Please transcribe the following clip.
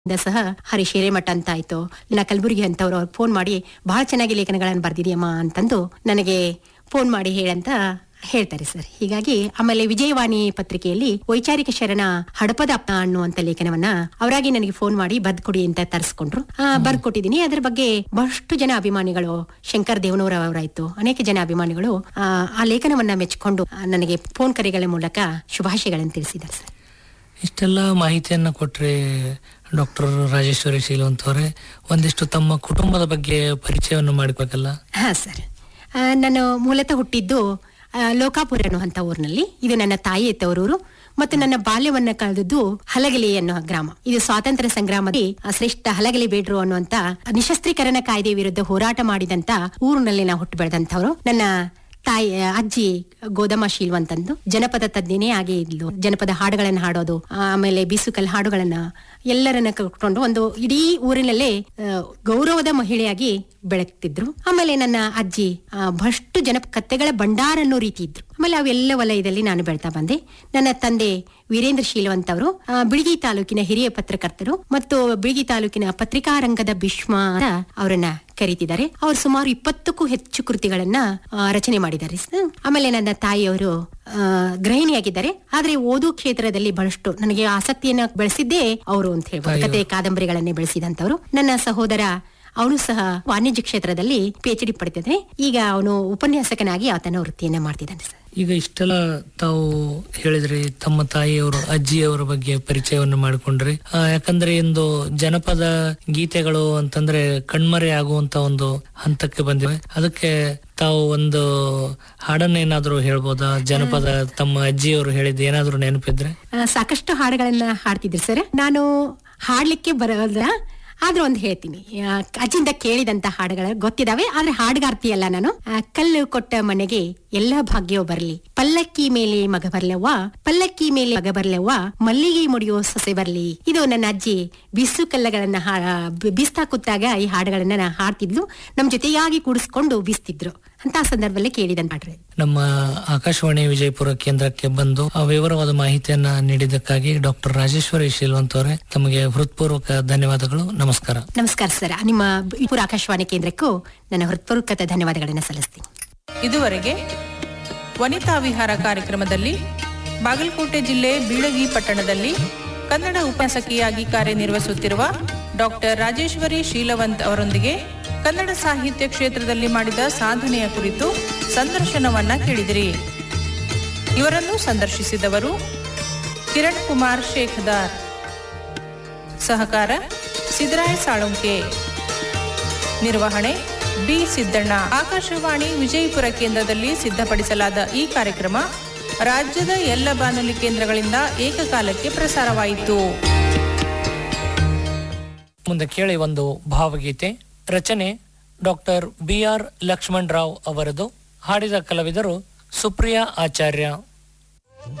ಇಂದ ಸಹ ಹರೀಶ್ ಹಿರೇಮಠ ಅಂತ ಆಯ್ತು ಇಲ್ಲ ಕಲಬುರಗಿ ಅಂತವ್ರು ಅವ್ರು ಫೋನ್ ಮಾಡಿ ಬಹಳ ಚೆನ್ನಾಗಿ ಲೇಖನಗಳನ್ನು ಬರ್ದಿದೆಯಮ್ಮ ಅಂತಂದು ನನಗೆ ಫೋನ್ ಮಾಡಿ ಹೇಳಂತ ಹೇಳ್ತಾರೆ ಸರ್ ಹೀಗಾಗಿ ಆಮೇಲೆ ವಿಜಯವಾಣಿ ಪತ್ರಿಕೆಯಲ್ಲಿ ವೈಚಾರಿಕ ಶರಣ ಹಡಪದ ಅಪ್ಪ ಅನ್ನುವಂತ ಲೇಖನವನ್ನ ಅವರಾಗಿ ನನಗೆ ಫೋನ್ ಮಾಡಿ ಬರ್ದ್ಕೊಡಿ ಅಂತ ತರಿಸ್ಕೊಂಡ್ರು ಬರ್ಕೊಟ್ಟಿದ್ದೀನಿ ಅದ್ರ ಬಗ್ಗೆ ಬಹಳಷ್ಟು ಜನ ಅಭಿಮಾನಿಗಳು ಶಂಕರ್ ದೇವನೂರ ಅವರಾಯ್ತು ಅನೇಕ ಜನ ಅಭಿಮಾನಿಗಳು ಆ, ಆ ಲೇಖನವನ್ನ ಮೆಚ್ಚಿಕೊಂಡು ಆ, ನನಗೆ ಫೋನ್ ಕರೆಗಳ ಮೂಲಕ ಶುಭಾಶಯಗಳನ್ನು ತಿಳಿಸಿದ್ದಾರೆ ಸರ್ ಇಷ್ಟೆಲ್ಲ ಮಾಹಿತಿಯನ್ನ ಕೊಟ್ರೆ ಡಾಕ್ಟರ್ ರಾಜೇಶ್ವರಿ ಶೀಲವಂತ್ ಅವರೇ ಒಂದಿಷ್ಟು ತಮ್ಮ ಕುಟುಂಬದ ಬಗ್ಗೆ ಪರಿಚಯವನ್ನು ಮಾಡಿಕೊಬೇಕಲ್ಲ ಹಾ ಸರ್ ಆ, ನಾನು ಮೂಲತಃ ಹುಟ್ಟಿದ್ದು ಆ, ಲೋಕಾಪುರ ಅನ್ನುವಂಥ ಊರಿನಲ್ಲಿ ಇದು ನನ್ನ ತಾಯಿ ತವರೂರು ಮತ್ತು ನನ್ನ ಬಾಲ್ಯವನ್ನ ಕಳೆದದ್ದು ಹಲಗಲಿ ಅನ್ನೋ ಗ್ರಾಮ ಇದು ಸ್ವಾತಂತ್ರ್ಯ ಸಂಗ್ರಾಮದಲ್ಲಿ ಆ, ಶ್ರೇಷ್ಠ ಹಲಗಲಿ ಬೇಡ್ರು ಅನ್ನುವಂತ ನಿಶಸ್ತ್ರೀಕರಣ ಕಾಯ್ದೆ ವಿರುದ್ಧ ಹೋರಾಟ ಮಾಡಿದಂತ ಊರಿನಲ್ಲಿ ನಾವು ಹುಟ್ಟು ಬೆಳೆದಂತವ್ರು ನನ್ನ ತಾಯಿ ಅಜ್ಜಿ ಗೋದಮ್ಮ ಶೀಲ್ವಂತಂದು ಜನಪದ ತಜ್ಞನೇ ಆಗಿ ಇದ್ಲು ಜನಪದ ಹಾಡುಗಳನ್ನ ಹಾಡೋದು ಆಮೇಲೆ ಬೀಸುಕಲ್ ಹಾಡುಗಳನ್ನ ಎಲ್ಲರನ್ನ ಕರ್ಕೊಂಡು ಒಂದು ಇಡೀ ಊರಿನಲ್ಲೇ ಆ, ಗೌರವದ ಮಹಿಳೆಯಾಗಿ ಬೆಳಗ್ತಿದ್ರು ಆಮೇಲೆ ನನ್ನ ಅಜ್ಜಿ ಆ, ಬಹಳಷ್ಟು ಜನ ಕತ್ತೆಗಳ ಭಂಡಾರ ಅನ್ನೋ ರೀತಿ ಇದ್ರು ಆಮೇಲೆ ಅವೆಲ್ಲ ವಲಯದಲ್ಲಿ ನಾನು ಬೆಳ್ತಾ ಬಂದೆ ನನ್ನ ತಂದೆ ವೀರೇಂದ್ರ ಶೀಲವಂತ್ ಅವರು ಆ, ಬಿಳಿಗಿ ತಾಲೂಕಿನ ಹಿರಿಯ ಪತ್ರಕರ್ತರು ಮತ್ತು ಬಿಳಿಗಿ ತಾಲೂಕಿನ ಪತ್ರಿಕಾ ರಂಗದ ಭೀಷ್ಮ ಅಂತ ಅವರನ್ನ ಕರೀತಿದ್ದಾರೆ ಅವರು ಸುಮಾರು ಇಪ್ಪತ್ತಕ್ಕೂ ಹೆಚ್ಚು ಕೃತಿಗಳನ್ನ ಆ, ರಚನೆ ಮಾಡಿದ್ದಾರೆ ಸ- ಆಮೇಲೆ ನನ್ನ ತಾಯಿಯವರು ಆ, ಗೃಹಿಣಿಯಾಗಿದ್ದಾರೆ ಆದ್ರೆ ಓದು ಕ್ಷೇತ್ರದಲ್ಲಿ ಬಹಳಷ್ಟು ನನಗೆ ಆಸಕ್ತಿಯನ್ನ ಬೆಳೆಸಿದ್ದೇ ಅವರು ಅಂತ ಹೇಳ್ಬೋದು ಕತೆ ಕಾದಂಬರಿಗಳನ್ನೇ ಬೆಳೆಸಿದಂತವರು ನನ್ನ ಸಹೋದರ ಅವನು ಸಹ ವಾಣಿಜ್ಯ ಕ್ಷೇತ್ರದಲ್ಲಿ ಪಿ ಎಚ್ ಡಿ ಪಡಿತಿದ್ದಾನೆ ಈಗ ಅವನು ಉಪನ್ಯಾಸಕನಾಗಿ ಆತನ ವೃತ್ತಿಯನ್ನ ಮಾಡ್ತಿದ್ದಾನೆ ಸರ್ ಈಗ ಇಷ್ಟೆಲ್ಲ ತಾವು ಹೇಳಿದ್ರಿ ತಮ್ಮ ತಾಯಿಯವರು ಅಜ್ಜಿಯವರ ಬಗ್ಗೆ ಪರಿಚಯವನ್ನು ಮಾಡಿಕೊಂಡ್ರಿ ಆ, ಯಾಕಂದ್ರೆ ಇಂದು ಜನಪದ ಗೀತೆಗಳು ಅಂತಂದ್ರೆ ಕಣ್ಮರೆ ಆಗುವಂತ ಒಂದು ಹಂತಕ್ಕೆ ಬಂದಿವೆ ಅದಕ್ಕೆ ತಾವು ಒಂದು ಹಾಡನ್ನ ಏನಾದ್ರು ಹೇಳ್ಬೋದಾ ಜನಪದ ತಮ್ಮ ಅಜ್ಜಿಯವರು ಹೇಳಿದ ಏನಾದ್ರು ನೆನಪಿದ್ರೆ ಆ, ಸಾಕಷ್ಟು ಹಾಡುಗಳನ್ನ ಹಾಡ್ತಿದ್ರು ಸರ್ ನಾನು ಹಾಡ್ಲಿಕ್ಕೆ ಬರೋದ್ರ ಆದ್ರೂ ಒಂದು ಹೇಳ್ತೀನಿ ಆ, ಅಜ್ಜಿಂದ ಕೇಳಿದಂತ ಹಾಡುಗಳು ಗೊತ್ತಿದಾವೆ ಆದ್ರೆ ಹಾಡುಗಾರ್ತಿ ಅಲ್ಲ ನಾನು ಆ, ಕಲ್ಲು ಕೊಟ್ಟ ಮನೆಗೆ ಎಲ್ಲ ಭಾಗ್ಯವೂ ಬರ್ಲಿ ಪಲ್ಲಕ್ಕಿ ಮೇಲೆ ಮಗ ಬರ್ಲವ್ವ ಪಲ್ಲಕ್ಕಿ ಮೇಲೆ ಮಗ ಬರ್ಲವ್ವ ಮಲ್ಲಿಗೆ ಮುಡಿಯೋ ಸೊಸೆ ಬರ್ಲಿ ಇದು ನನ್ನ ಅಜ್ಜಿ ಬಿಸು ಕಲ್ಲಗಳನ್ನ ಹಾ- ಬಿ- ಬೀಸ್ತಾ ಕೂತಾಗ ಈ ಹಾಡುಗಳನ್ನ ನಾ ಹಾಡ್ತಿದ್ಲು ನಮ್ ಜೊತೆಯಾಗಿ ಕೂಡಿಸ್ಕೊಂಡು ಬೀಸ್ತಿದ್ರು ಅಂತ ಸಂದರ್ಭದಲ್ಲಿ ಕೇಳಿದಂತ ಹಾಡ್ರಿ ನಮ್ಮ ಆಕಾಶವಾಣಿ ವಿಜಯಪುರ ಕೇಂದ್ರಕ್ಕೆ ಬಂದು ಆ ವಿವರವಾದ ಮಾಹಿತಿಯನ್ನ ನೀಡಿದ್ದಕ್ಕಾಗಿ ಡಾಕ್ಟರ್ ರಾಜೇಶ್ವರಿ ಶೀಲ್ವಂತ್ ಅವರೇ ತಮಗೆ ಹೃತ್ಪೂರ್ವಕ ಧನ್ಯವಾದಗಳು ನಮಸ್ಕಾರ ನಮಸ್ಕಾರ ಸರ್ ನಿಮ್ಮ ಪುರ ಆಕಾಶವಾಣಿ ಕೇಂದ್ರಕ್ಕೂ ನನ್ನ ಹೃತ್ಪೂರ್ವಕ ಧನ್ಯವಾದಗಳನ್ನು ಸಲ್ಲಿಸ್ತೀನಿ ಇದುವರೆಗೆ ವನಿತಾ ವಿಹಾರ ಕಾರ್ಯಕ್ರಮದಲ್ಲಿ ಬಾಗಲಕೋಟೆ ಜಿಲ್ಲೆ ಬೀಳಗಿ ಪಟ್ಟಣದಲ್ಲಿ ಕನ್ನಡ ಉಪನ್ಯಾಸಕಿಯಾಗಿ ಕಾರ್ಯನಿರ್ವಹಿಸುತ್ತಿರುವ ಡಾಕ್ಟರ್ ರಾಜೇಶ್ವರಿ ಶೀಲವಂತ್ ಅವರೊಂದಿಗೆ ಕನ್ನಡ ಸಾಹಿತ್ಯ ಕ್ಷೇತ್ರದಲ್ಲಿ ಮಾಡಿದ ಸಾಧನೆಯ ಕುರಿತು ಸಂದರ್ಶನವನ್ನ ಕೇಳಿದಿರಿ ಇವರನ್ನು ಸಂದರ್ಶಿಸಿದವರು ಕಿರಣ್ ಕುಮಾರ್ ಶೇಖದಾರ್ ಸಹಕಾರ ಸಿದ್ದರಾಯ ಸಾಳುಂಕೆ ನಿರ್ವಹಣೆ ಬಿ ಸಿದ್ದಣ್ಣ ಆಕಾಶವಾಣಿ ವಿಜಯಪುರ ಕೇಂದ್ರದಲ್ಲಿ ಸಿದ್ಧಪಡಿಸಲಾದ ಈ ಕಾರ್ಯಕ್ರಮ ರಾಜ್ಯದ ಎಲ್ಲ ಬಾನುಲಿ ಕೇಂದ್ರಗಳಿಂದ ಏಕಕಾಲಕ್ಕೆ ಪ್ರಸಾರವಾಯಿತು ಮುಂದೆ ಕೇಳಿ ಒಂದು ಭಾವಗೀತೆ ರಚನೆ doctor B R Lakshman Rao ಅವರದು ಹಾಡಿದ ಕಲಾವಿದರು ಸುಪ್ರಿಯಾ ಆಚಾರ್ಯ